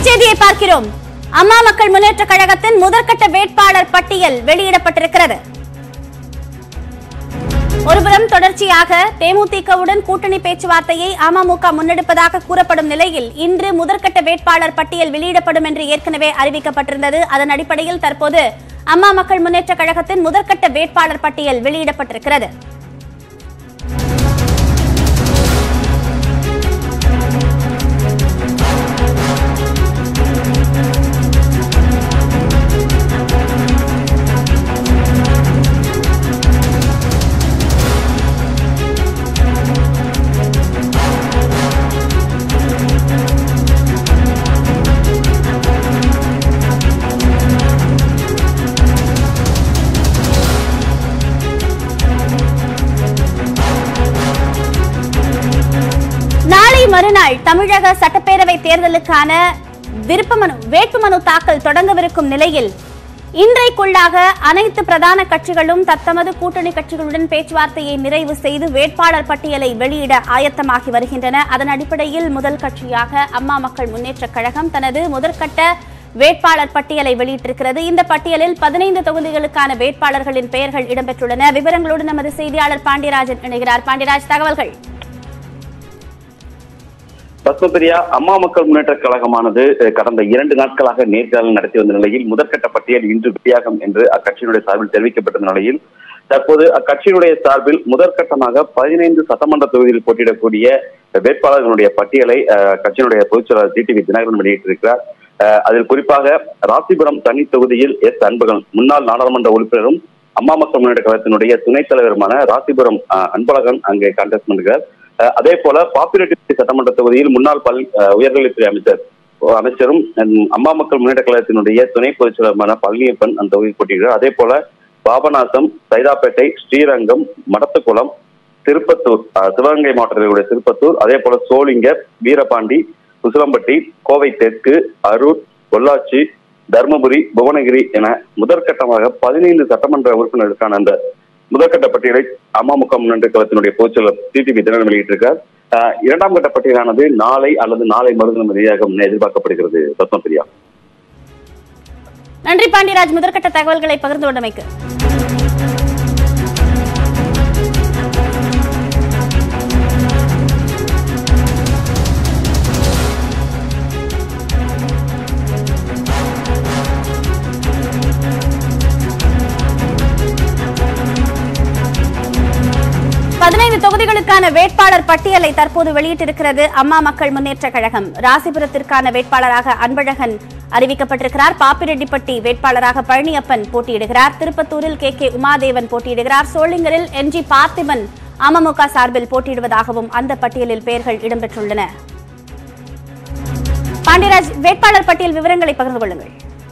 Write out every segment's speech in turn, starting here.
செய்தியை பார்க்கிறோம் அம்மா மக்கள் முன்னேற்ற கழகத்தின் முதற்கட்ட வேட்பாளர் பட்டியல் வெளியிடப்பட்டிருக்கிறது ஒருபுறம் தொடர்ச்சியாக தேமுதிகவுடன் கூட்டணி பேச்சுவார்த்தையை அமமுக முன்னெடுப்பதாக கூறப்படும் நிலையில் இன்று முதற்கட்ட வேட்பாளர் பட்டியல் வெளியிடப்படும் என்று ஏற்கனவே அறிவிக்கப்பட்டிருந்தது அதன் அடிப்படையில் தற்போது அம்மா மக்கள் முன்னேற்ற கழகத்தின் முதற்கட்ட வேட்பாளர் பட்டியல் வெளியிடப்பட்டிருக்கிறது நாளை மறுநாள் தமிழக சட்டப்பேரவை தேர்தலுக்கான விருப்பமனு வேட்புமனு தாக்கல் தொடங்கவிருக்கும் நிலையில் இன்றைக்குள்ளாக அனைத்து பிரதான கட்சிகளும் தத்தமது கூட்டணி கட்சிகளுடன் பேச்சுவார்த்தையை நிறைவு செய்து வேட்பாளர் பட்டியலை வெளியிட ஆயத்தமாகி வருகின்றன அதன் அடிப்படையில் முதல் கட்சியாக அம்மா மக்கள் முன்னேற்றக் கழகம் தனது முதற்கட்ட வேட்பாளர் பட்டியலை வெளியிட்டிருக்கிறது இந்த பட்டியலில் பதினைந்து தொகுதிகளுக்கான வேட்பாளர்களின் பெயர்கள் இடம்பெற்றுள்ளன விவரங்களோடு நமது செய்தியாளர் பாண்டியராஜன் இணைகிறார் பாண்டியராஜ் தகவல்கள் பத்மபிரியா அம்மா மக்கள் முன்னேற்ற கழகமானது அஹ், கடந்த இரண்டு நாட்களாக நேர்காணல் நடத்தி வந்த நிலையில் முதற்கட்ட பட்டியல் இன்று வெளியாகும் என்று அக்கட்சியினுடைய சார்பில் தெரிவிக்கப்பட்ட நிலையில் தற்போது அக்கட்சியினுடைய சார்பில் முதற்கட்டமாக பதினைந்து சட்டமன்ற தொகுதியில் போட்டியிடக்கூடிய வேட்பாளர்களுடைய பட்டியலை அஹ், கட்சியினுடைய பொதுச்செயலாளர் டிடிவி தினகரன் வெளியிட்டிருக்கிறார் அஹ், அதில் குறிப்பாக ராசிபுரம் தனி தொகுதியில் எஸ் அன்பகன் முன்னாள் நாடாளுமன்ற உறுப்பினரும் அம்மா மக்கள் முன்னேற்ற கழகத்தினுடைய துணைத் தலைவருமான ராசிபுரம் அஹ், அன்பழகன் அங்கே கான்டெஸ்ட் பண்ணுகிறார் அஹ் அதே போல பாப்பிரெட்டி சட்டமன்ற தொகுதியில் முன்னாள் பல் அஹ் உயர்கல்வித்துறை அமைச்சர் அஹ் அமைச்சரும் ஹம், அம்மா மக்கள் முன்னேற்ற கழகத்தினுடைய துணை பொதுச் செயலருமான பழனியப்பன் அந்த தொகுதியில் போட்டியிடுகிறார் அதே போல பாபநாசம் சைதாப்பேட்டை ஸ்ரீரங்கம் மடத்துக்குளம் திருப்பத்தூர் அஹ், சிவகங்கை மாவட்டத்திலுடைய திருப்பத்தூர் அதே போல சோளிங்கர் வீரபாண்டி உசிலம்பட்டி கோவை தெற்கு அரூர் பொள்ளாச்சி தருமபுரி புவனகிரி என முதற்கட்டமாக பதினைந்து சட்டமன்ற உறுப்பினருக்கான அந்த முதற்கட்ட பட்டியலை அமமுக முன்னேற்ற கழகத்தினுடைய பொதுச்செயலர் டிடிவி தினகரன் வெளியிட்டிருக்கார் ஆஹ் இரண்டாம் கட்ட பட்டியலானது நாளை அல்லது நாளை மறுதினம் வெளியாகும் என எதிர்பார்க்கப்படுகிறது பத்மபிரியா நன்றி பாண்டியராஜ் முதற்கட்ட தகவல்களை பகிர்ந்து கொண்டமைக்கு பதினைந்து தொகுதிகளுக்கான வேட்பாளர் பட்டியலை தற்போது வெளியிட்டிருக்கிறது அம்மா மக்கள் முன்னேற்ற கழகம் ராசிபுரத்திற்கான வேட்பாளராக அன்பழகன் அறிவிக்கப்பட்டிருக்கிறார் பாப்பிரெட்டிப்பட்டி வேட்பாளராக பழனியப்பன் போட்டியிடுகிறார் திருப்பத்தூரில் கே கே உமாதேவன் போட்டியிடுகிறார் சோளிங்கரில் என் ஜி பார்த்திபன் அமமுக சார்பில் போட்டியிடுவதாகவும் அந்த பட்டியலில் பெயர்கள் இடம்பெற்றுள்ளன பாண்டியராஜ் வேட்பாளர் பட்டியல் விவரங்களை பகிர்ந்து கொள்ளுங்கள்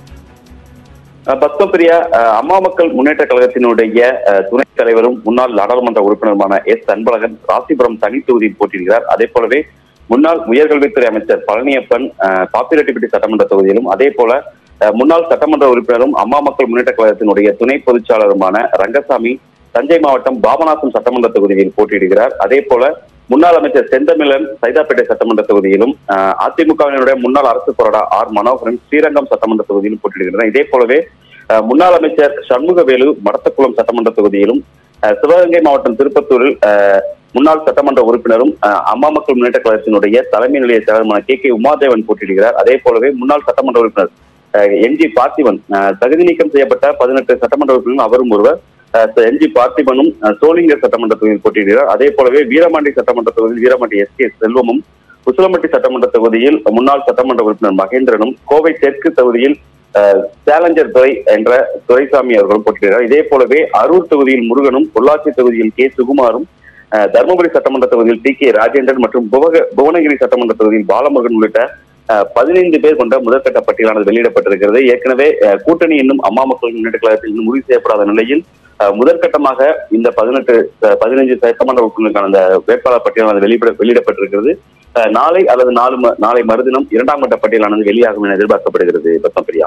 அஹ் பத்மபிரியா அஹ் அம்மா மக்கள் முன்னேற்ற கழகத்தினுடைய அஹ், துணைத் தலைவரும் முன்னாள் நாடாளுமன்ற உறுப்பினருமான எஸ் அன்பழகன் ராசிபுரம் தனி தொகுதியில் போட்டியிடுகிறார் அதே போலவே முன்னாள் உயர்கல்வித்துறை அமைச்சர் பழனியப்பன் அஹ், பாப்பிரெட்டிப்பட்டி சட்டமன்ற தொகுதியிலும் அதே போல அஹ், முன்னாள் சட்டமன்ற உறுப்பினரும் அம்மா மக்கள் முன்னேற்ற கழகத்தினுடைய துணை பொதுச்சாளருமான ரங்கசாமி தஞ்சை மாவட்டம் பாபநாசம் சட்டமன்ற தொகுதியில் போட்டியிடுகிறார் அதே போல முன்னாள் அமைச்சர் செந்தமிழன் சைதாப்பேட்டை சட்டமன்ற தொகுதியிலும் அஹ், அதிமுகவினுடைய முன்னாள் அரசு கொறடா ஆர் மனோகரன் ஸ்ரீரங்கம் சட்டமன்ற தொகுதியிலும் போட்டியிடுகிறார் இதே போலவே அஹ், முன்னாள் அமைச்சர் சண்முகவேலு மடத்தக்குளம் சட்டமன்ற தொகுதியிலும் அஹ், சிவகங்கை மாவட்டம் திருப்பத்தூரில் அஹ், முன்னாள் சட்டமன்ற உறுப்பினரும் அஹ், அம்மா மக்கள் முன்னேற்ற கழகத்தினுடைய தலைமை நிலைய செயலருமான கே கே உமாதேவன் போட்டியிடுகிறார் அதே போலவே முன்னாள் சட்டமன்ற உறுப்பினர் என் ஜி பார்த்திபன் அஹ், தகுதி நீக்கம் செய்யப்பட்ட பதினெட்டு சட்டமன்ற உறுப்பினரும் அவரும் ஒருவர் என் ஜி பார்த்திபனும் அஹ், சோளிங்கர் சட்டமன்ற தொகுதியில் போட்டியிடுகிறார் அதே போலவே வீரமாண்டி சட்டமன்ற தொகுதியில் வீரமாண்டி எஸ் கே செல்வமும் உசிலம்பட்டி சட்டமன்ற தொகுதியில் முன்னாள் சட்டமன்ற உறுப்பினர் மகேந்திரனும் கோவை தெற்கு தொகுதியில் அஹ், சேலஞ்சர் துறை என்ற துரைசாமி அவர்களும் போட்டியிடுகிறார் இதே போலவே அரூர் தொகுதியில் முருகனும் பொள்ளாச்சி தொகுதியில் கே சுகுமாரும் அஹ், தருமபுரி சட்டமன்ற தொகுதியில் டி கே ராஜேந்திரன் மற்றும் புவக புவனகிரி சட்டமன்ற தொகுதியில் பாலமுருகன் உள்ளிட்ட அஹ், பதினைந்து பேர் கொண்ட முதற்கட்ட பட்டியலானது வெளியிடப்பட்டிருக்கிறது ஏற்கனவே அஹ், கூட்டணி இன்னும் அம்மா மக்கள் முன்னேற்ற கழகத்தில் இன்னும் முடிவு செய்யப்படாத நிலையில் அஹ், முதற்கட்டமாக இந்த பதினெட்டு அஹ், பதினைஞ்சு சட்டமன்ற உறுப்பினருக்கான அந்த வேட்பாளர் பட்டியலானது வெளியிட வெளியிடப்பட்டிருக்கிறது அஹ், நாளை அல்லது நாலு ம- நாளை மறுதினம் இரண்டாம் கட்ட பட்டியலானது வெளியாகும் என எதிர்பார்க்கப்படுகிறது பத்மபிரியா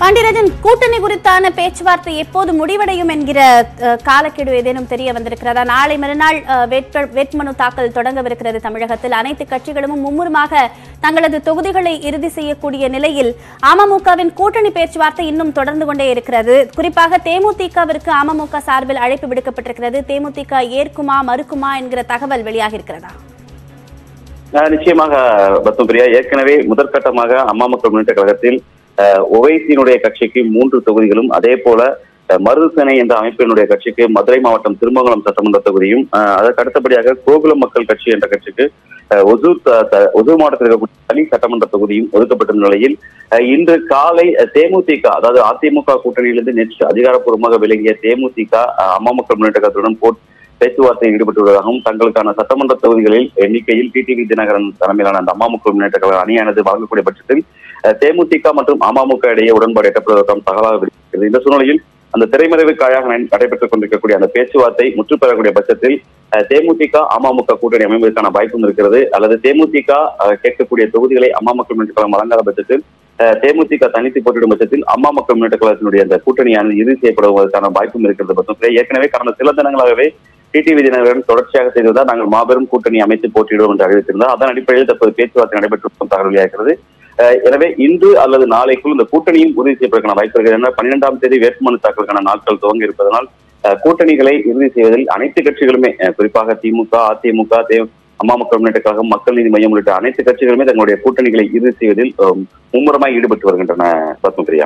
பாண்டியராஜன் கூட்டணி குறித்தான பேச்சுவார்த்தை எப்போது முடிவடையும் என்கிற அஹ், காலக்கெடு ஏதேனும் தெரிய வந்திருக்கிறதா நாளை மறுநாள் அஹ், வேட்ப- வேட்புமனு தாக்கல் தொடங்கவிருக்கிறது தமிழகத்தில் அனைத்து கட்சிகளும் மும்முரமாக தங்களது தொகுதிகளை இறுதி செய்யக்கூடிய நிலையில் அமமுகவின் கூட்டணி பேச்சுவார்த்தை இன்னும் தொடர்ந்து கொண்டே இருக்கிறது குறிப்பாக தேமுதிகவிற்கு அமமுக சார்பில் அழைப்பு விடுக்கப்பட்டிருக்கிறது தேமுதிக ஏற்குமா மறுக்குமா என்கிற தகவல் வெளியாகி இருக்கிறதா அஹ் நிச்சயமாக பத்தும் பிரியா ஏற்கனவே முதற்கட்டமாக அம்மா மக்கள் முன்னேற்ற கழகத்தில் அஹ், ஒவைசியினுடைய கட்சிக்கு மூன்று தொகுதிகளும் அதே போல அஹ், மருதுசேனை என்ற அமைப்பினுடைய கட்சிக்கு மதுரை மாவட்டம் திருமங்கலம் சட்டமன்ற தொகுதியும் அஹ், அதற்கு அடுத்தபடியாக கோகுலம் மக்கள் கட்சி என்ற கட்சிக்கு அஹ், ஒசூர் த- த- ஒசூர் மாவட்டத்தில் இருக்கக்கூடிய தனி சட்டமன்ற தொகுதியும் ஒதுக்கப்பட்ட நிலையில் அஹ், இன்று காலை அஹ், தேமுதிக அதாவது அதிமுக கூட்டணியிலிருந்து நேற்று அதிகாரப்பூர்வமாக விலகிய தேமுதிக அஹ், அம்மா மக்கள் முன்னேற்ற கழகத்துடன் போட் பேச்சுவார்த்தையில் ஈடுபட்டுள்ளதாகவும் தங்களுக்கான சட்டமன்ற தொகுதிகளில் எண்ணிக்கையில் டிடிவி தினகரன் தலைமையிலான அந்த அம்மா மக்கள் முன்னேற்ற கழக அணியானது வழங்கக்கூடிய பட்சத்தில் அஹ், தேமுதிக மற்றும் அமமுக இடையே உடன்பாடு எட்டப்படுவதற்கான தகவலாக இருக்கிறது இந்த சூழ்நிலையில் அந்த திரைமறைவு காயாக நட- நடைபெற்றுக் கொண்டிருக்கக்கூடிய அந்த பேச்சுவார்த்தை முற்று பெறக்கூடிய பட்சத்தில் அஹ், தேமுதிக அமமுக கூட்டணி அமைவதற்கான வாய்ப்பும் இருக்கிறது அல்லது தேமுதிக அஹ், கேட்கக்கூடிய தொகுதிகளை அம்மா மக்கள் முன்னேற்ற கழகம் வழங்காத பட்சத்தில் அஹ், தேமுதிக தனித்து போட்டியிடும் பட்சத்தில் அம்மா மக்கள் முன்னேற்ற கழகத்தினுடைய அந்த கூட்டணியானது இறுதி செய்யப்படுவதற்கான வாய்ப்பும் இருக்கிறது பட்சத்தில் ஏற்கனவே கடந்த சில தினங்களாகவே டிடிவி தினகரன் தொடர்ச்சியாக செய்ததால் நாங்கள் மாபெரும் கூட்டணி அமைத்து போட்டியிடுவோம் என்று அறிவித்திருந்தார் அதன் அடிப்படையில் தற்போது பேச்சுவார்த்தை நடைபெற்று வரும் தகவல் வெளியாகிறது அஹ் எனவே இன்று அல்லது நாளைக்குள் இந்த கூட்டணியும் உறுதி செய்யப்படுவதற்கான வாய்ப்பு இருக்கிறது ஏன்னா பன்னிரெண்டாம் தேதி வேட்புமனு தாக்கலுக்கான நாட்கள் துவங்கி இருப்பதனால் அஹ், கூட்டணிகளை இறுதி செய்வதில் அனைத்து கட்சிகளுமே அஹ், குறிப்பாக திமுக அதிமுக தே அம்மா மக்கள் முன்னேற்ற கழகம் மக்கள் நீதி மையம் உள்ளிட்ட அனைத்து கட்சிகளுமே தங்களுடைய கூட்டணிகளை இறுதி செய்வதில் அஹ், மும்முரமாய் ஈடுபட்டு வருகின்றன பத்மபிரியா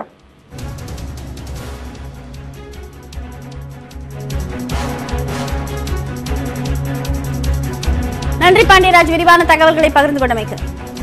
நன்றி பாண்டியராஜ் விரிவான தகவல்களை பகிர்ந்து கொண்டமைக்கு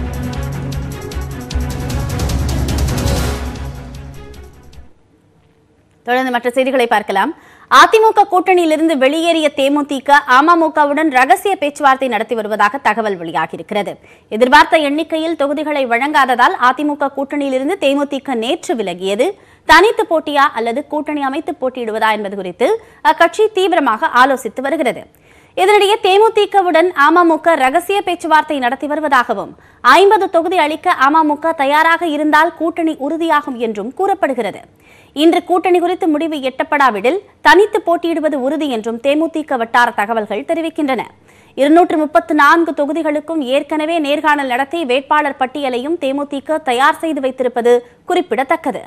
தொடர்ந்து மற்ற செய்திகளை பார்க்கலாம் அதிமுக கூட்டணியிலிருந்து வெளியேறிய தேமுதிக அமமுகவுடன் ரகசிய பேச்சுவார்த்தை நடத்தி வருவதாக தகவல் வெளியாகியிருக்கிறது எதிர்பார்த்த எண்ணிக்கையில் தொகுதிகளை வழங்காததால் அதிமுக கூட்டணியிலிருந்து தேமுதிக நேற்று விலகியது தனித்து போட்டியா அல்லது கூட்டணி அமைத்து போட்டியிடுவதா என்பது குறித்து அக்கட்சி தீவிரமாக ஆலோசித்து வருகிறது இதனிடையே தேமுதிகவுடன் அமமுக ரகசிய பேச்சுவார்த்தை நடத்தி வருவதாகவும் ஐம்பது தொகுதி அளிக்க அமமுக தயாராக இருந்தால் கூட்டணி உறுதியாகும் என்றும் கூறப்படுகிறது இன்று கூட்டணி குறித்து முடிவு எட்டப்படாவிடில் தனித்து போட்டியிடுவது உறுதி என்றும் தேமுதிக வட்டார தகவல்கள் தெரிவிக்கின்றன இருநூற்று முப்பத்து நான்கு தொகுதிகளுக்கும் ஏற்கனவே நேர்காணல் நடத்தி வேட்பாளர் பட்டியலையும் தேமுதிக தயார் செய்து வைத்திருப்பது குறிப்பிடத்தக்கது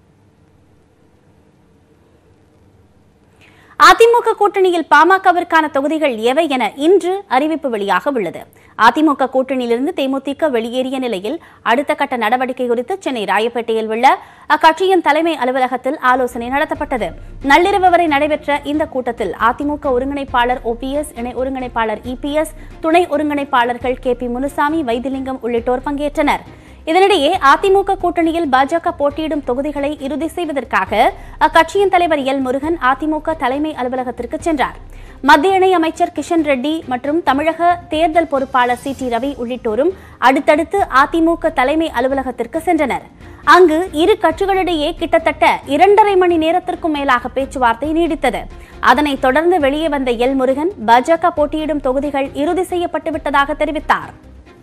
அதிமுக கூட்டணியில் பாமகவிற்கான தொகுதிகள் எவை என இன்று அறிவிப்பு வெளியாக உள்ளது அதிமுக கூட்டணியிலிருந்து தேமுதிக வெளியேறிய நிலையில் அடுத்த கட்ட நடவடிக்கை குறித்து சென்னை ராயப்பேட்டையில் உள்ள அக்கட்சியின் தலைமை அலுவலகத்தில் ஆலோசனை நடத்தப்பட்டது நள்ளிரவு வரை நடைபெற்ற இந்த கூட்டத்தில் அதிமுக ஒருங்கிணைப்பாளர் ஓபிஎஸ் இணை ஒருங்கிணைப்பாளர் இபிஎஸ் துணை ஒருங்கிணைப்பாளர்கள் கே பி முனுசாமி வைத்திலிங்கம் உள்ளிட்டோர் பங்கேற்றனர் இதனிடையே அதிமுக கூட்டணியில் பாஜக போட்டியிடும் தொகுதிகளை இறுதி செய்வதற்காக அக்கட்சியின் தலைவர் எல் முருகன் அதிமுக தலைமை அலுவலகத்திற்கு சென்றார் மத்திய இணை அமைச்சர் கிஷன் ரெட்டி மற்றும் தமிழக தேர்தல் பொறுப்பாளர் சி டி ரவி உள்ளிட்டோரும் அடுத்தடுத்து அதிமுக தலைமை அலுவலகத்திற்கு சென்றனர் அங்கு இரு கட்சிகளிடையே கிட்டத்தட்ட இரண்டரை மணி நேரத்திற்கும் மேலாக பேச்சுவார்த்தை நீடித்தது அதனைத் தொடர்ந்து வெளியே வந்த எல் முருகன் பாஜக போட்டியிடும் தொகுதிகள் இறுதி செய்யப்பட்டு விட்டதாக தெரிவித்தார்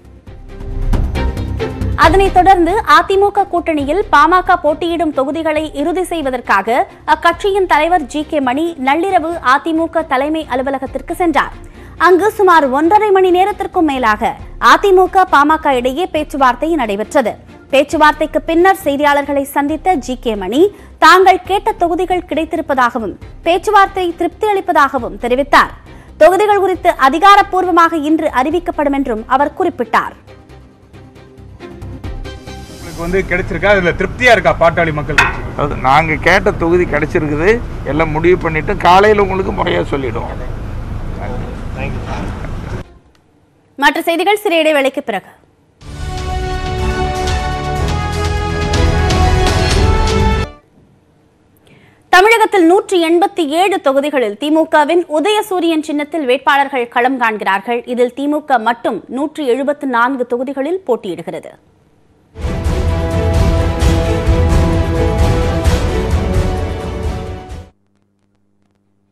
அதனைத் தொடர்ந்து அதிமுக கூட்டணியில் பாமக போட்டியிடும் தொகுதிகளை இறுதி செய்வதற்காக அக்கட்சியின் தலைவர் ஜி கே மணி நள்ளிரவு அதிமுக தலைமை அலுவலகத்திற்கு சென்றார் அங்கு சுமார் ஒன்றரை மணி நேரத்திற்கும் மேலாக அதிமுக பாமக இடையே பேச்சுவார்த்தை நடைபெற்றது பேச்சுவார்த்தைக்கு பின்னர் செய்தியாளர்களை சந்தித்த ஜி கே மணி தாங்கள் கேட்ட தொகுதிகள் கிடைத்திருப்பதாகவும் பேச்சுவார்த்தை திருப்தி அளிப்பதாகவும் தெரிவித்தார் தொகுதிகள் குறித்து அதிகாரப்பூர்வமாக இன்று அறிவிக்கப்படும் என்றும் அவர் குறிப்பிட்டார் உங்களுக்கு வந்து கிடைச்சிருக்கா அதுல திருப்தியா இருக்கா பாட்டாளி மக்கள் கட்சி அது நாங்கள் கேட்ட தொகுதி கிடைச்சிருக்குது எல்லாம் முடிவு பண்ணிட்டு காலையில் உங்களுக்கு முறையாக சொல்லிடுவோம் மற்ற செய்திகள் சிறிய இடைவேளைக்கு பிறகு தமிழகத்தில் நூற்றி எண்பத்தி ஏழு தொகுதிகளில் திமுகவின் உதயசூரியன் சின்னத்தில் வேட்பாளர்கள் களம் காண்கிறார்கள் இதில் திமுக மட்டும் நூற்றி எழுபத்து நான்கு தொகுதிகளில் போட்டியிடுகிறது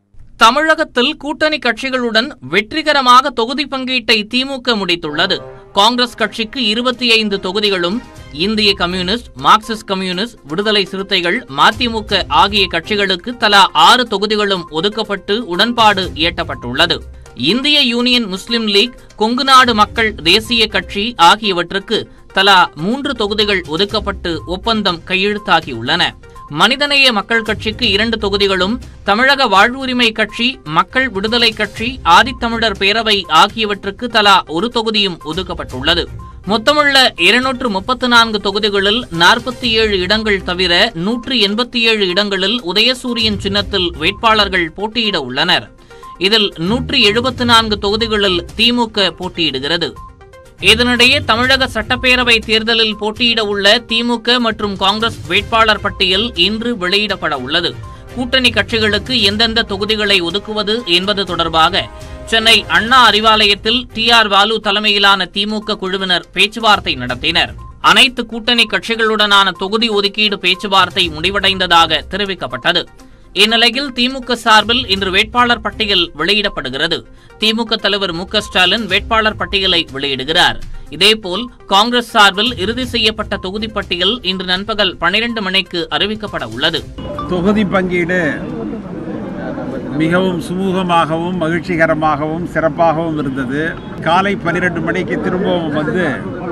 தமிழகத்தில் கூட்டணி கட்சிகளுடன் வெற்றிகரமாக தொகுதி பங்கீட்டை திமுக முடித்துள்ளது காங்கிரஸ் கட்சிக்கு இருபத்தி ஐந்து தொகுதிகளும் இந்திய கம்யூனிஸ்ட் மார்க்சிஸ்ட் கம்யூனிஸ்ட் விடுதலை சிறுத்தைகள் மதிமுக ஆகிய கட்சிகளுக்கு தலா ஆறு தொகுதிகளும் ஒதுக்கப்பட்டு உடன்பாடு எட்டப்பட்டுள்ளது இந்திய யூனியன் முஸ்லிம் லீக் கொங்குநாடு மக்கள் தேசிய கட்சி ஆகியவற்றுக்கு தலா மூன்று தொகுதிகள் ஒதுக்கப்பட்டு ஒப்பந்தம் கையெழுத்தாகியுள்ளன மனிதநேய மக்கள் கட்சிக்கு இரண்டு தொகுதிகளும் தமிழக வாழ்வுரிமை கட்சி மக்கள் விடுதலை கட்சி ஆதித்தமிழர் பேரவை ஆகியவற்றுக்கு தலா ஒரு தொகுதியும் ஒதுக்கப்பட்டுள்ளது மொத்தமுள்ள இருநூற்று முப்பத்து நான்கு தொகுதிகளில் நாற்பத்தி ஏழு இடங்கள் தவிர நூற்று எண்பத்தி ஏழு இடங்களில் உதயசூரியன் சின்னத்தில் வேட்பாளர்கள் போட்டியிட உள்ளனர் இதில் நூற்று எழுபத்து நான்கு தொகுதிகளில் திமுக போட்டியிடுகிறது இதனிடையே தமிழக சட்டப்பேரவை தேர்தலில் போட்டியிட உள்ள திமுக மற்றும் காங்கிரஸ் வேட்பாளர் பட்டியல் இன்று வெளியிடப்பட உள்ளது கூட்டணி கட்சிகளுக்கு எந்தெந்த தொகுதிகளை ஒதுக்குவது என்பது தொடர்பாக சென்னை அண்ணா அறிவாலயத்தில் டி ஆர் பாலு தலைமையிலான திமுக குழுவினர் பேச்சுவார்த்தை நடத்தினர் அனைத்து கூட்டணி கட்சிகளுடனான தொகுதி ஒதுக்கீடு பேச்சுவார்த்தை முடிவடைந்ததாக தெரிவிக்கப்பட்டது இந்நிலையில் திமுக சார்பில் இன்று வேட்பாளர் பட்டியல் வெளியிடப்படுகிறது திமுக தலைவர் மு க ஸ்டாலின் வேட்பாளர் பட்டியலை வெளியிடுகிறார் இதேபோல் காங்கிரஸ் சார்பில் இறுதி செய்யப்பட்ட தொகுதி பட்டியல் இன்று நண்பகல் பனிரெண்டு மணிக்கு அறிவிக்கப்பட உள்ளது தொகுதி பங்கீடு மிகவும் சுமூகமாகவும் மகிழ்ச்சிகரமாகவும் சிறப்பாகவும் இருந்தது காலை பன்னிரெண்டு மணிக்கு திரும்பவும் வந்து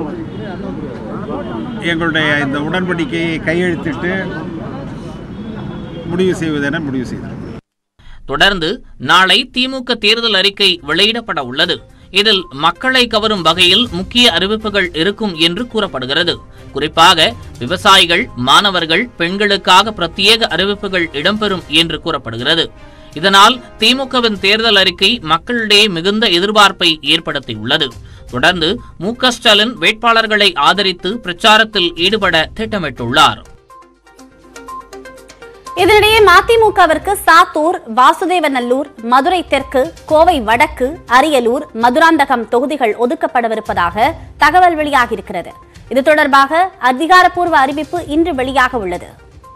எங்களுடைய இந்த உடன்படிக்கையை கையெழுத்திட்டு முடிவு செய்வதென முடிவு செய்தோம் தொடர்ந்து நாளை திமுக தேர்தல் அறிக்கை வெளியிடப்பட உள்ளது இதில் மக்களை கவரும் வகையில் முக்கிய அறிவிப்புகள் இருக்கும் என்று கூறப்படுகிறது குறிப்பாக விவசாயிகள் மாணவர்கள் பெண்களுக்காக பிரத்யேக அறிவிப்புகள் இடம்பெறும் என்று கூறப்படுகிறது இதனால் திமுகவின் தேர்தல் அறிக்கை மக்களிடையே மிகுந்த எதிர்பார்ப்பை ஏற்படுத்தியுள்ளது தொடர்ந்து மு க ஸ்டாலின் வேட்பாளர்களை ஆதரித்து பிரச்சாரத்தில் ஈடுபட திட்டமிட்டுள்ளார் இதனிடையே மதிமுகவிற்கு சாத்தூர் வாசுதேவநல்லூர் மதுரை தெற்கு கோவை வடக்கு அரியலூர் மதுராந்தகம் தொகுதிகள் ஒதுக்கப்படவிருப்பதாக தகவல் வெளியாகியிருக்கிறது இது தொடர்பாக அதிகாரப்பூர்வ அறிவிப்பு இன்று வெளியாக உள்ளது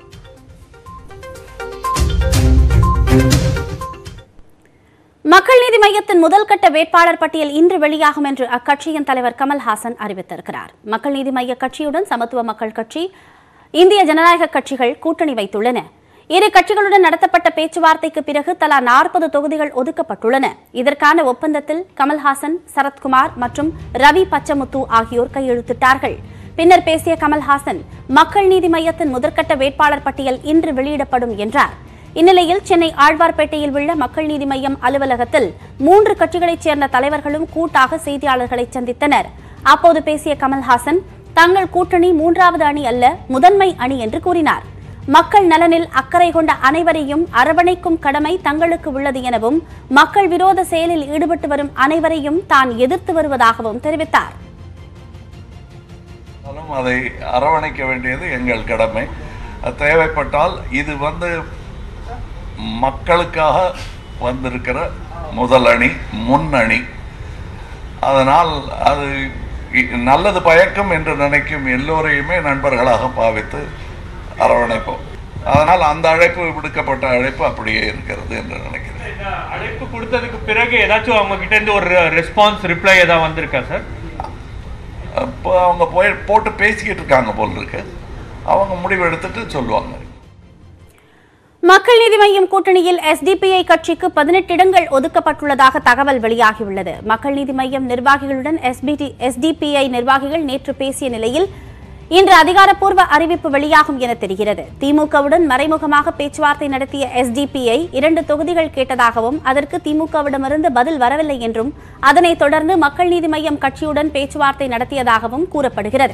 மக்கள் நீதி மையத்தின் முதல் கட்ட வேட்பாளர் பட்டியல் இன்று வெளியாகும் என்று அக்கட்சியின் தலைவர் கமல்ஹாசன் அறிவித்திருக்கிறார் மக்கள் நீதி மைய கட்சியுடன் சமத்துவ மக்கள் கட்சி இந்திய ஜனநாயக கட்சிகள் கூட்டணி வைத்துள்ளன இரு கட்சிகளுடன் நடத்தப்பட்ட பேச்சுவார்த்தைக்கு பிறகு தலா நாற்பது தொகுதிகள் ஒதுக்கப்பட்டுள்ளன இதற்கான ஒப்பந்தத்தில் கமல்ஹாசன் சரத்குமார் மற்றும் ரவி பச்சமுத்து ஆகியோர் கையெழுத்திட்டார்கள் பின்னர் பேசிய கமல்ஹாசன் மக்கள் நீதி மையத்தின் முதற்கட்ட வேட்பாளர் பட்டியல் இன்று வெளியிடப்படும் என்றார் இந்நிலையில் சென்னை ஆழ்வார்பேட்டையில் உள்ள மக்கள் நீதி மையம் அலுவலகத்தில் மூன்று கட்சிகளைச் சேர்ந்த தலைவர்களும் கூட்டாக செய்தியாளர்களை சந்தித்தனர் அப்போது பேசிய கமல்ஹாசன் தங்கள் கூட்டணி மூன்றாவது அணி அல்ல முதன்மை அணி என்று கூறினார் மக்கள் நலனில் அக்கறை கொண்ட அனைவரையும் அரவணைக்கும் கடமை தங்களுக்கு உள்ளது எனவும் மக்கள் விரோத செயலில் ஈடுபட்டு வரும் அனைவரையும் தான் எதிர்த்து வருவதாகவும் தெரிவித்தார் இருந்தாலும் அதை அரவணைக்க வேண்டியது எங்கள் கடமை அது தேவைப்பட்டால் இது வந்து மக்களுக்காக வந்திருக்கிற முதல் அணி முன்னணி அதனால் அது இ- நல்லது பயக்கும் என்று நினைக்கும் எல்லோரையுமே நண்பர்களாக பாவித்து அரவணைப்போம் அதனால் அந்த அழைப்பு விடுக்கப்பட்ட அழைப்பு அப்படியே இருக்கிறது என்று நினைக்கிறேன் இந்த அழைப்பு கொடுத்ததுக்கு பிறகு ஏதாச்சும் அவங்க கிட்ட இருந்து ஒரு ரெஸ்பான்ஸ் ரிப்ளை ஏதாவது வந்திருக்கா சார் இப்போ அவங்க போய் போட்டு பேசிக்கிட்டு இருக்காங்க போல் இருக்கு அவங்க முடிவு எடுத்துட்டு சொல்லுவாங்க மக்கள் நீதி மய்யம் கூட்டணியில் எஸ்டிபிஐ கட்சிக்கு பதினெட்டு இடங்கள் ஒதுக்கப்பட்டுள்ளதாக தகவல் வெளியாகியுள்ளது மக்கள் நீதி மய்யம் நிர்வாகிகளுடன் எஸ்பிடி எஸ்டிபிஐ நிர்வாகிகள் நேற்று பேசிய நிலையில் இன்று அதிகாரப்பூர்வ அறிவிப்பு வெளியாகும் என தெரிகிறது திமுகவுடன் மறைமுகமாக பேச்சுவார்த்தை நடத்திய எஸ்டிபிஐ இரண்டு தொகுதிகள் கேட்டதாகவும் அதற்கு திமுகவிடமிருந்து பதில் வரவில்லை என்றும் அதனைத் தொடர்ந்து மக்கள் நீதி மய்யம் கட்சியுடன் பேச்சுவார்த்தை நடத்தியதாகவும் கூறப்படுகிறது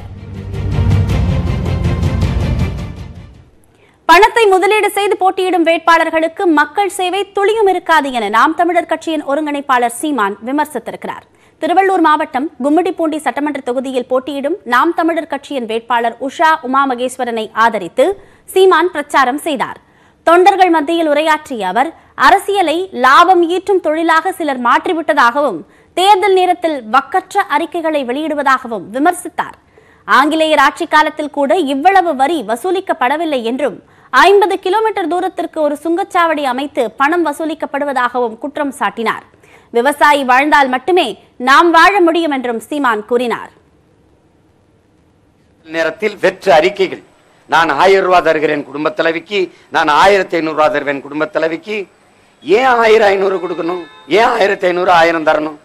பணத்தை முதலீடு செய்து போட்டியிடும் வேட்பாளர்களுக்கு மக்கள் சேவை துளியும் இருக்காது என நாம் தமிழர் கட்சியின் ஒருங்கிணைப்பாளர் சீமான் விமர்சித்திருக்கிறார் திருவள்ளூர் மாவட்டம் கும்மிடிப்பூண்டி சட்டமன்ற தொகுதியில் போட்டியிடும் நாம் தமிழர் கட்சியின் வேட்பாளர் உஷா உமா மகேஸ்வரனை ஆதரித்து சீமான் பிரச்சாரம் செய்தார் தொண்டர்கள் மத்தியில் உரையாற்றிய அவர் அரசியலை லாபம் ஈட்டும் தொழிலாக சிலர் மாற்றிவிட்டதாகவும் தேர்தல் நேரத்தில் வக்கற்ற அறிக்கைகளை வெளியிடுவதாகவும் விமர்சித்தார் ஆங்கிலேயர் ஆட்சி காலத்தில் கூட இவ்வளவு வரி வசூலிக்கப்படவில்லை என்றும் ஐம்பது கிலோமீட்டர் தூரத்திற்கு ஒரு சுங்கச்சாவடி அமைத்து பணம் வசூலிக்கப்படுவதாகவும் குற்றம் சாட்டினார் விவசாயி வாழ்ந்தால் மட்டுமே நாம் வாழ முடியும் என்றும் சீமான் கூறினார் நேரத்தில் வெற்று அறிக்கைகள் நான் ஆயிரம் ரூபாய் தருகிறேன் குடும்ப தலைவிக்கு நான் ஆயிரத்தி ஐநூறு ரூபாய் தருவேன் குடும்ப தலைவிக்கு ஏன் ஆயிரம் ஐநூறு கொடுக்கணும் ஏன் ஆயிரத்தி ஐநூறு ஆயிரம் தரணும்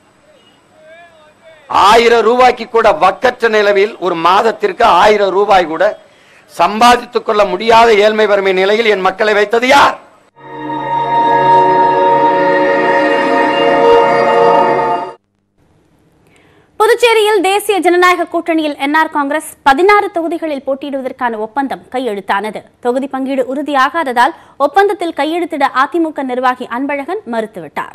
ஆயிரம் ரூபாய்க்கு கூட வக்கற்ற நிலவில் ஒரு மாதத்திற்கு ஆயிரம் ரூபாய் கூட சம்பாதித்துக் கொள்ள முடியாத ஏழ்மை வறுமை நிலையில் என் மக்களை வைத்தது யார் புதுச்சேரியில் தேசிய ஜனநாயக கூட்டணியில் என்ஆர் காங்கிரஸ் பதினாறு தொகுதிகளில் போட்டியிடுவதற்கான ஒப்பந்தம் கையெழுத்தானது தொகுதி பங்கீடு உறுதியாகாததால் ஒப்பந்தத்தில் கையெழுத்திட அதிமுக நிர்வாகி அன்பழகன் மறுத்துவிட்டார்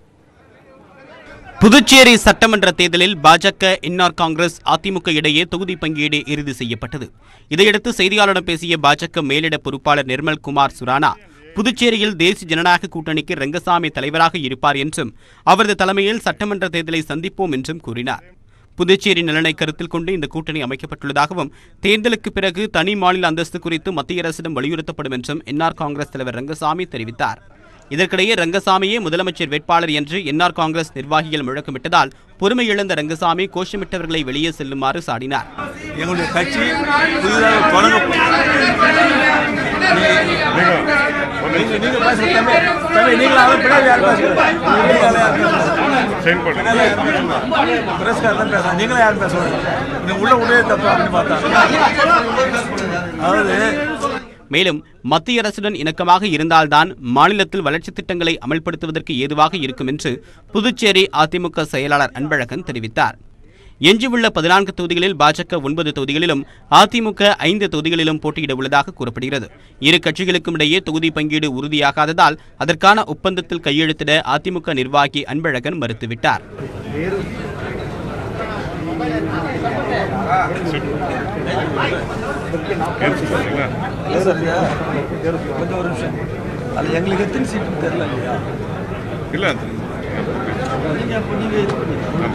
புதுச்சேரி சட்டமன்ற தேர்தலில் பாஜக என்ஆர் காங்கிரஸ் அதிமுக இடையே தொகுதி பங்கீடு இறுதி செய்யப்பட்டது இதையடுத்து செய்தியாளரிடம் பேசிய பாஜக மேலிட பொறுப்பாளர் நிர்மல் குமார் சுரானா புதுச்சேரியில் தேசிய ஜனநாயக கூட்டணிக்கு ரங்கசாமி தலைவராக இருப்பார் என்றும் அவரது தலைமையில் சட்டமன்ற தேர்தலை சந்திப்போம் என்றும் கூறினார் புதுச்சேரி நலனை கருத்தில் கொண்டு இந்த கூட்டணி அமைக்கப்பட்டுள்ளதாகவும் தேர்தலுக்கு பிறகு தனி மாநில அந்தஸ்து குறித்து மத்திய அரசிடம் வலியுறுத்தப்படும் என்றும் என்ஆர் காங்கிரஸ் தலைவர் ரங்கசாமி தெரிவித்தார் இதற்கிடையே ரங்கசாமியே முதலமைச்சர் வேட்பாளர் என்று என்ஆர் காங்கிரஸ் நிர்வாகிகள் முழக்கமிட்டதால் பொறுமை இழந்த ரங்கசாமி கோஷமிட்டவர்களை வெளியே செல்லுமாறு சாடினார் எங்களுடைய கட்சி புதிதாக தொடங்க நீங்க நீங்க பேசுங்க தம்பி தம்பி நீங்களும் அவன் பின்னாடி யார் பிரஸ்கார் தான் பேசுறாங்க நீங்களும் யாரும் பேசுவாங்க நீ உள்ள உள்ளே தப்பு அப்படின்னு பார்த்தா அதாவது மேலும் மத்திய அரசுடன் இணக்கமாக இருந்தால்தான் மாநிலத்தில் வளர்ச்சித் திட்டங்களை அமல்படுத்துவதற்கு ஏதுவாக இருக்கும் என்று புதுச்சேரி அதிமுக செயலாளர் அன்பழகன் தெரிவித்தார் எஞ்சியுள்ள பதினான்கு தொகுதிகளில் பாஜக ஒன்பது தொகுதிகளிலும் அதிமுக ஐந்து தொகுதிகளிலும் போட்டியிட உள்ளதாக கூறப்படுகிறது இரு கட்சிகளுக்கும் இடையே தொகுதி பங்கீடு உறுதியாகாததால் அதற்கான ஒப்பந்தத்தில் கையெழுத்திட அதிமுக நிர்வாகி அன்பழகன் மறுத்துவிட்டார் இல்லை சார் இது கொஞ்சம் ஒரு நிமிஷம் அது எங்களுக்கு எத்தனை சீட்டுன்னு தெரியல இல்லையா இல்லை நீங்க அப்போ நீங்க இது பண்ணி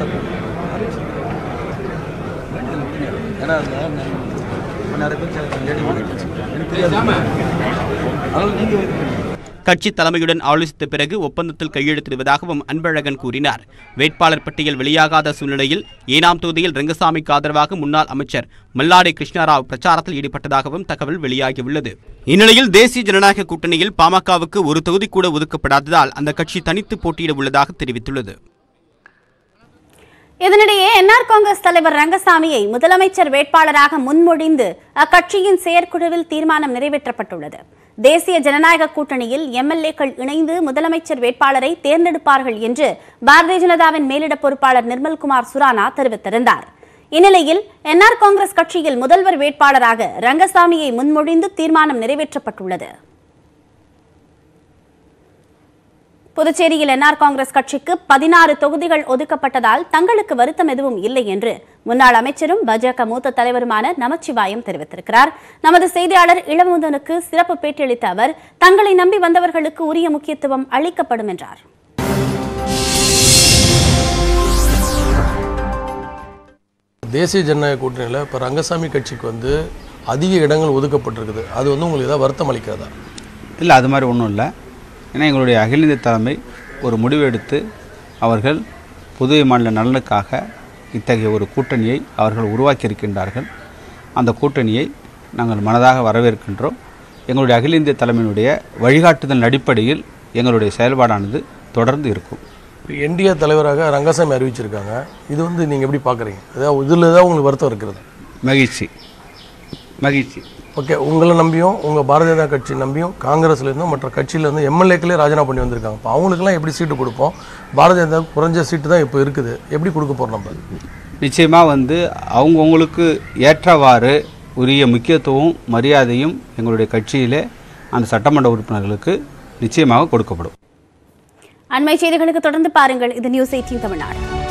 ஏன்னா அந்த இப்ப நிறைய பேர் லேடி எனக்கு தெரியாது அதனால நீங்க இது பண்ணி கட்சி தலைமையுடன் ஆலோசித்த பிறகு ஒப்பந்தத்தில் கையெழுத்திடுவதாகவும் அன்பழகன் கூறினார் வேட்பாளர் பட்டியல் வெளியாகாத சூழ்நிலையில் ஏனாம் தொகுதியில் ரங்கசாமிக்கு ஆதரவாக முன்னாள் அமைச்சர் மல்லாடி கிருஷ்ணராவ் பிரச்சாரத்தில் ஈடுபட்டதாகவும் தகவல் வெளியாகியுள்ளது இந்நிலையில் தேசிய ஜனநாயக கூட்டணியில் பாமகவுக்கு ஒரு தொகுதி கூட ஒதுக்கப்படாததால் அந்த கட்சி தனித்து போட்டியிட உள்ளதாக தெரிவித்துள்ளது இதனிடையே என்ஆர் காங்கிரஸ் தலைவர் ரங்கசாமியை முதலமைச்சர் வேட்பாளராக முன்மொழிந்து அக்கட்சியின் செயற்குழுவில் தீர்மானம் நிறைவேற்றப்பட்டுள்ளது தேசிய ஜனநாயக கூட்டணியில் எம்எல்ஏக்கள் இணைந்து முதலமைச்சர் வேட்பாளரை தேர்ந்தெடுப்பார்கள் என்று பாரதிய ஜனதாவின் மேலிட பொறுப்பாளர் நிர்மல்குமார் சுரானா தெரிவித்திருந்தார் இந்நிலையில் என்ஆர் காங்கிரஸ் கட்சியில் முதல்வர் வேட்பாளராக ரங்கசாமியை முன்மொழிந்து தீர்மானம் நிறைவேற்றப்பட்டுள்ளது புதுச்சேரியில் என்ஆர் காங்கிரஸ் கட்சிக்கு பதினாறு தொகுதிகள் ஒதுக்கப்பட்டதால் தங்களுக்கு வருத்தம் எதுவும் இல்லை என்று முன்னாள் அமைச்சரும் பாஜக மூத்த தலைவருமான நமச்சிவாயம் தெரிவித்திருக்கிறார் நமது செய்தியாளர் இளமுதனுக்கு சிறப்பு பேட்டியளித்த அவர் தங்களை நம்பி வந்தவர்களுக்கு உரிய முக்கியத்துவம் அளிக்கப்படும் என்றார் தேசிய ஜனநாயக கூட்டணியில் இப்போ ரங்கசாமி கட்சிக்கு வந்து அதிக இடங்கள் ஒதுக்கப்பட்டிருக்குது அது வந்து உங்களுக்கு ஏதாவது வருத்தம் அளிக்கிறதா இல்லை அது மாதிரி ஒன்றும் இல்லை ஏன்னா எங்களுடைய அகில இந்திய தலைமை ஒரு முடிவு எடுத்து அவர்கள் புதுவை மாநில நலனுக்காக இத்தகைய ஒரு கூட்டணியை அவர்கள் உருவாக்கியிருக்கின்றார்கள் அந்த கூட்டணியை நாங்கள் மனதாக வரவேற்கின்றோம் எங்களுடைய அகில இந்திய தலைமையினுடைய வழிகாட்டுதல் அடிப்படையில் எங்களுடைய செயல்பாடானது தொடர்ந்து இருக்கும் என்டிஏ தலைவராக ரங்கசாமி அறிவிச்சிருக்காங்க இது வந்து நீங்கள் எப்படி பார்க்குறீங்க அதாவது இதில் தான் உங்களுக்கு வருத்தம் இருக்கிறது மகிழ்ச்சி மகிழ்ச்சி ஓகே உங்களை நம்பியும் உங்கள் பாரதிய ஜனதா கட்சி நம்பியும் காங்கிரஸ்லேருந்தும் மற்ற கட்சியிலேருந்து எம்எல்ஏக்களே ராஜினாமா பண்ணி வந்திருக்காங்க இப்போ அவங்களுக்குலாம் எப்படி சீட்டு கொடுப்போம் பாரதிய ஜனதா குறைஞ்ச சீட்டு தான் இப்போ இருக்குது எப்படி கொடுக்க போகிறோம் நம்ம நிச்சயமாக வந்து அவங்கவுங்களுக்கு ஏற்றவாறு உரிய முக்கியத்துவம் மரியாதையும் எங்களுடைய கட்சியிலே அந்த சட்டமன்ற உறுப்பினர்களுக்கு நிச்சயமாக கொடுக்கப்படும் அண்மை செய்திகளுக்கு தொடர்ந்து பாருங்கள் இது நியூஸ் எயிட்டீன் தமிழ்நாடு